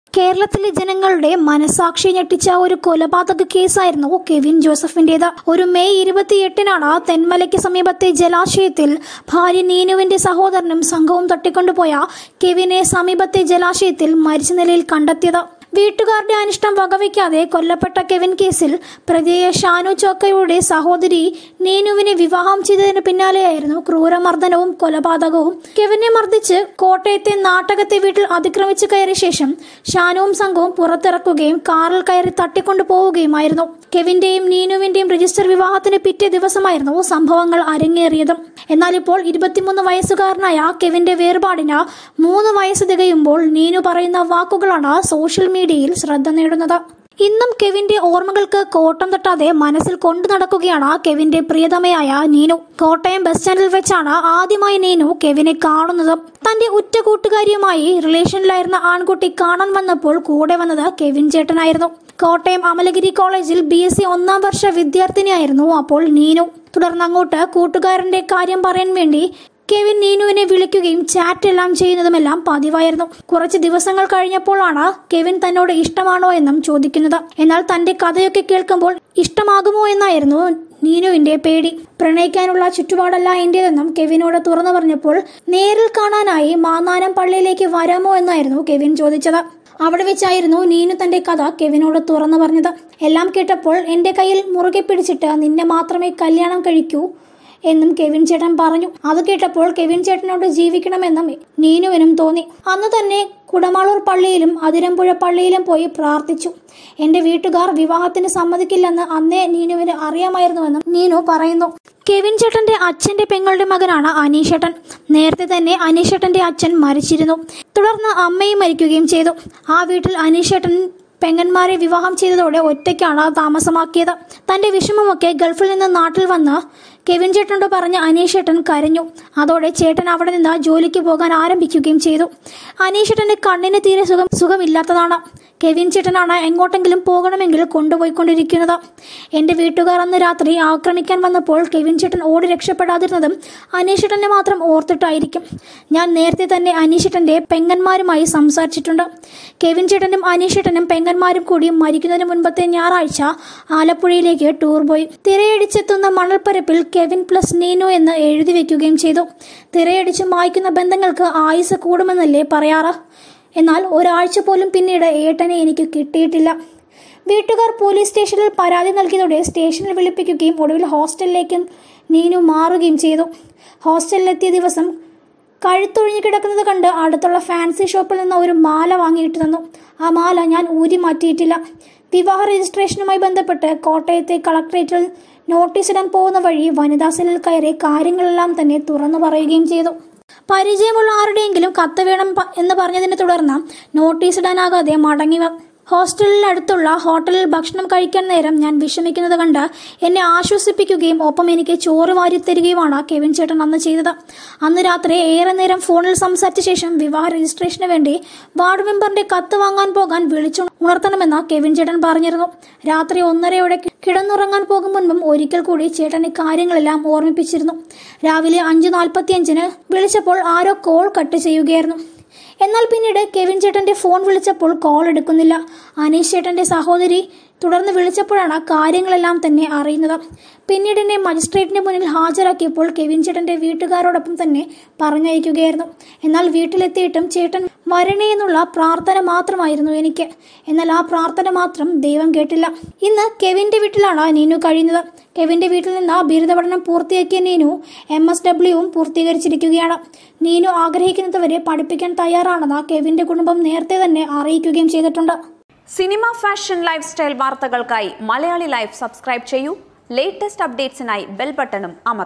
കേരളത്തിലെ ജനങ്ങളുടെ മനസാക്ഷി ഞെട്ടിച്ച ഒരു കൊലപാതക കേസായിരുന്നു കെവിൻ ജോസഫിന്റേത് ഒരു മെയ് ഇരുപത്തിയെട്ടിനാണ് തെന്മലയ്ക്ക് സമീപത്തെ ജലാശയത്തിൽ ഭാര്യ നീനുവിന്റെ സഹോദരനും സംഘവും തട്ടിക്കൊണ്ടുപോയ കെവിനെ സമീപത്തെ ജലാശയത്തിൽ മരിച്ച നിലയിൽ കണ്ടെത്തിയത് വീട്ടുകാരുടെ അനിഷ്ടം വകവയ്ക്കാതെ കൊല്ലപ്പെട്ട കെവിൻ കേസിൽ പ്രതിയെ ഷാനു ചോക്കയുടെ സഹോദരി നീനുവിനെ വിവാഹം ചെയ്തതിന് പിന്നാലെയായിരുന്നു ക്രൂരമർദ്ദനവും കൊലപാതകവും കെവിനെ മർദ്ദിച്ച് കോട്ടയത്തെ നാട്ടകത്തെ വീട്ടിൽ അതിക്രമിച്ചു കയറിയ ശേഷം ഷാനുവും സംഘവും പുറത്തിറക്കുകയും കാറിൽ കയറി തട്ടിക്കൊണ്ടു പോവുകയുമായിരുന്നു കെവിന്റെയും നീനുവിന്റെയും രജിസ്റ്റർ വിവാഹത്തിന് പിറ്റേ ദിവസമായിരുന്നു സംഭവങ്ങൾ അരങ്ങേറിയത് എന്നാൽ ഇപ്പോൾ ഇരുപത്തിമൂന്ന് വയസ്സുകാരനായ കെവിന്റെ വേർപാടിന് മൂന്ന് വയസ്സ് തികയുമ്പോൾ നീനു പറയുന്ന വാക്കുകളാണ് സോഷ്യൽ മീഡിയയിൽ ശ്രദ്ധ നേടുന്നത് ഇന്നും കെവിന്റെ ഓർമ്മകൾക്ക് കോട്ടം തട്ടാതെ മനസ്സിൽ കൊണ്ടു നടക്കുകയാണ് കെവിന്റെ പ്രിയതമയായ നീനു കോട്ടയം ബസ് സ്റ്റാൻഡിൽ വെച്ചാണ് ആദ്യമായി നീനു കെവിനെ കാണുന്നത് തന്റെ ഉറ്റ കൂട്ടുകാരിയുമായി റിലേഷനിലായിരുന്ന ആൺകുട്ടി കാണാൻ വന്നപ്പോൾ കൂടെ വന്നത് കെവിൻ ചേട്ടനായിരുന്നു കോട്ടയം അമലഗിരി കോളേജിൽ ബി എസ് സി ഒന്നാം വർഷ വിദ്യാർത്ഥിനിയായിരുന്നു അപ്പോൾ നീനു തുടർന്ന് അങ്ങോട്ട് കൂട്ടുകാരന്റെ കാര്യം പറയാൻ വേണ്ടി കെവിൻ നീനുവിനെ വിളിക്കുകയും ചാറ്റ് എല്ലാം ചെയ്യുന്നതുമെല്ലാം പതിവായിരുന്നു കുറച്ച് ദിവസങ്ങൾ കഴിഞ്ഞപ്പോഴാണ് കെവിൻ തന്നോട് ഇഷ്ടമാണോ എന്നും ചോദിക്കുന്നത് എന്നാൽ തന്റെ കഥയൊക്കെ കേൾക്കുമ്പോൾ ഇഷ്ടമാകുമോ എന്നായിരുന്നു നീനുവിന്റെ പേടി പ്രണയിക്കാനുള്ള ചുറ്റുപാടല്ല എന്റേതെന്നും കെവിനോട് തുറന്നു പറഞ്ഞപ്പോൾ നേരിൽ കാണാനായി മാന്നാനം പള്ളിയിലേക്ക് വരാമോ എന്നായിരുന്നു കെവിൻ ചോദിച്ചത് അവിടെ വെച്ചായിരുന്നു നീനു തന്റെ കഥ കെവിനോട് തുറന്നു പറഞ്ഞത് എല്ലാം കേട്ടപ്പോൾ എന്റെ കയ്യിൽ മുറുകെ പിടിച്ചിട്ട് നിന്നെ മാത്രമേ കല്യാണം കഴിക്കൂ എന്നും കെവിൻ ചേട്ടൻ പറഞ്ഞു അത് കേട്ടപ്പോൾ കെവിൻ ചേട്ടനോട് ജീവിക്കണമെന്നും നീനുവിനും തോന്നി അന്ന് തന്നെ കുടമാളൂർ പള്ളിയിലും അതിരമ്പുഴ പള്ളിയിലും പോയി പ്രാർത്ഥിച്ചു എന്റെ വീട്ടുകാർ വിവാഹത്തിന് സമ്മതിക്കില്ലെന്ന് അന്നേ നീനുവിന് അറിയാമായിരുന്നുവെന്നും നീനു പറയുന്നു കെവിൻ ചേട്ടന്റെ അച്ഛന്റെ പെങ്ങളുടെ മകനാണ് അനീഷേട്ടൻ നേരത്തെ തന്നെ അനീഷേട്ടന്റെ അച്ഛൻ മരിച്ചിരുന്നു തുടർന്ന് അമ്മയും മരിക്കുകയും ചെയ്തു ആ വീട്ടിൽ അനീഷേട്ടൻ പെങ്ങന്മാരെ വിവാഹം ചെയ്തതോടെ ഒറ്റയ്ക്കാണ് താമസമാക്കിയത് തന്റെ വിഷമമൊക്കെ ഗൾഫിൽ നിന്ന് നാട്ടിൽ വന്ന് കെവിൻ ചേട്ടനോട് പറഞ്ഞ അനീഷേട്ടൻ കരഞ്ഞു അതോടെ ചേട്ടൻ അവിടെ നിന്ന് ജോലിക്ക് പോകാൻ ആരംഭിക്കുകയും ചെയ്തു അനീഷേട്ടന്റെ കണ്ണിന് തീരെ സുഖം സുഖമില്ലാത്തതാണ് കെവിൻ ചേട്ടനാണ് എങ്ങോട്ടെങ്കിലും പോകണമെങ്കിൽ കൊണ്ടുപോയിക്കൊണ്ടിരിക്കുന്നത് എന്റെ വീട്ടുകാർ അന്ന് രാത്രി ആക്രമിക്കാൻ വന്നപ്പോൾ കെവിൻ ചേട്ടൻ ഓടി രക്ഷപ്പെടാതിരുന്നതും അനീഷേട്ടനെ മാത്രം ഓർത്തിട്ടായിരിക്കും ഞാൻ നേരത്തെ തന്നെ അനീഷേട്ടന്റെ പെങ്ങന്മാരുമായി സംസാരിച്ചിട്ടുണ്ട് കെവിൻ ചേട്ടനും അനീഷേട്ടനും പെങ്ങന്മാരും കൂടി മരിക്കുന്നതിന് മുൻപത്തെ ഞായറാഴ്ച ആലപ്പുഴയിലേക്ക് ടൂർ പോയി തിരയടിച്ചെത്തുന്ന മണൽപ്പരപ്പിൽ കെവിൻ പ്ലസ് നീനു എന്ന് എഴുതി വെക്കുകയും ചെയ്തു തിരയടിച്ച് മായ്ക്കുന്ന ബന്ധങ്ങൾക്ക് ആയുസ് കൂടുമെന്നല്ലേ പറയാറ് എന്നാൽ ഒരാഴ്ച പോലും പിന്നീട് ഏട്ടനെ എനിക്ക് കിട്ടിയിട്ടില്ല വീട്ടുകാർ പോലീസ് സ്റ്റേഷനിൽ പരാതി നൽകിയതോടെ സ്റ്റേഷനിൽ വിളിപ്പിക്കുകയും ഒടുവിൽ ഹോസ്റ്റലിലേക്ക് നീനു മാറുകയും ചെയ്തു ഹോസ്റ്റലിലെത്തിയ ദിവസം കഴുത്തൊഴിഞ്ഞു കിടക്കുന്നത് കണ്ട് അടുത്തുള്ള ഫാൻസി ഷോപ്പിൽ നിന്ന് ഒരു മാല വാങ്ങിയിട്ട് തന്നു ആ മാല ഞാൻ ഊരി മാറ്റിയിട്ടില്ല വിവാഹ രജിസ്ട്രേഷനുമായി ബന്ധപ്പെട്ട് കോട്ടയത്തെ കളക്ട്രേറ്റിൽ നോട്ടീസ് ഇടാൻ പോകുന്ന വഴി വനിതാ സെല്ലിൽ കയറി കാര്യങ്ങളെല്ലാം തന്നെ തുറന്നു പറയുകയും ചെയ്തു പരിചയമുള്ള ആരുടെയെങ്കിലും കത്ത് വേണം പ- എന്ന് പറഞ്ഞതിനെ തുടർന്ന് നോട്ടീസ് ഇടാനാകാതെ മടങ്ങി വ- ഹോസ്റ്റലിനടുത്തുള്ള ഹോട്ടലിൽ ഭക്ഷണം കഴിക്കാൻ നേരം ഞാൻ വിഷമിക്കുന്നത് കണ്ട് എന്നെ ആശ്വസിപ്പിക്കുകയും ഒപ്പം എനിക്ക് ചോറ് വാരിത്തരികയുമാണ് കെവിൻ ചേട്ടൻ അന്ന് ചെയ്തത് അന്ന് രാത്രി ഏറെ നേരം ഫോണിൽ സംസാരിച്ച ശേഷം വിവാഹ രജിസ്ട്രേഷന് വേണ്ടി വാർഡ് മെമ്പറിന്റെ കത്ത് വാങ്ങാൻ പോകാൻ വിളിച്ചു ഉണർത്തണമെന്ന് കെവിൻ ചേട്ടൻ പറഞ്ഞിരുന്നു രാത്രി ഒന്നരയോടെ കി- കിടന്നുറങ്ങാൻ പോകും മുൻപും ഒരിക്കൽ കൂടി ചേട്ടൻ ഇക്കാര്യങ്ങളെല്ലാം ഓർമ്മിപ്പിച്ചിരുന്നു രാവിലെ അഞ്ച് നാൽപ്പത്തിയഞ്ചിന് വിളിച്ചപ്പോൾ ആരോ കോൾ കട്ട് ചെയ്യുകയായിരുന്നു എന്നാൽ പിന്നീട് കെവിൻ ചേട്ടന്റെ ഫോൺ വിളിച്ചപ്പോൾ കോൾ എടുക്കുന്നില്ല അനീഷ് ചേട്ടന്റെ സഹോദരി തുടർന്ന് വിളിച്ചപ്പോഴാണ് കാര്യങ്ങളെല്ലാം തന്നെ അറിയുന്നത് പിന്നീട് എന്നെ മജിസ്ട്രേറ്റിന് മുന്നിൽ ഹാജരാക്കിയപ്പോൾ കെവിൻ ചേട്ടന്റെ വീട്ടുകാരോടൊപ്പം തന്നെ പറഞ്ഞയക്കുകയായിരുന്നു എന്നാൽ വീട്ടിലെത്തിയിട്ടും ചേട്ടൻ വരണേ എന്നുള്ള പ്രാർത്ഥന മാത്രമായിരുന്നു എനിക്ക് എന്നാൽ ആ പ്രാർത്ഥന മാത്രം ദൈവം കേട്ടില്ല ഇന്ന് കെവിന്റെ വീട്ടിലാണ് നീനു കഴിയുന്നത് കെവിന്റെ വീട്ടിൽ നിന്ന് ബിരുദ പഠനം പൂർത്തിയാക്കിയ നീനു എം എസ് ഡബ്ല്യുവും പൂർത്തീകരിച്ചിരിക്കുകയാണ് നീനു ആഗ്രഹിക്കുന്നതുവരെ പഠിപ്പിക്കാൻ തയ്യാറാണെന്ന് കെവിന്റെ കുടുംബം നേരത്തെ തന്നെ അറിയിക്കുകയും ചെയ്തിട്ടുണ്ട് സിനിമ ഫാഷൻ ലൈഫ് സ്റ്റൈൽ വാർത്തകൾക്കായി മലയാളി ലൈഫ് സബ്സ്ക്രൈബ് ചെയ്യൂ ലേറ്റസ്റ്റ് അപ്ഡേറ്റ്സിനായി ബെൽ ബട്ടണും അമർ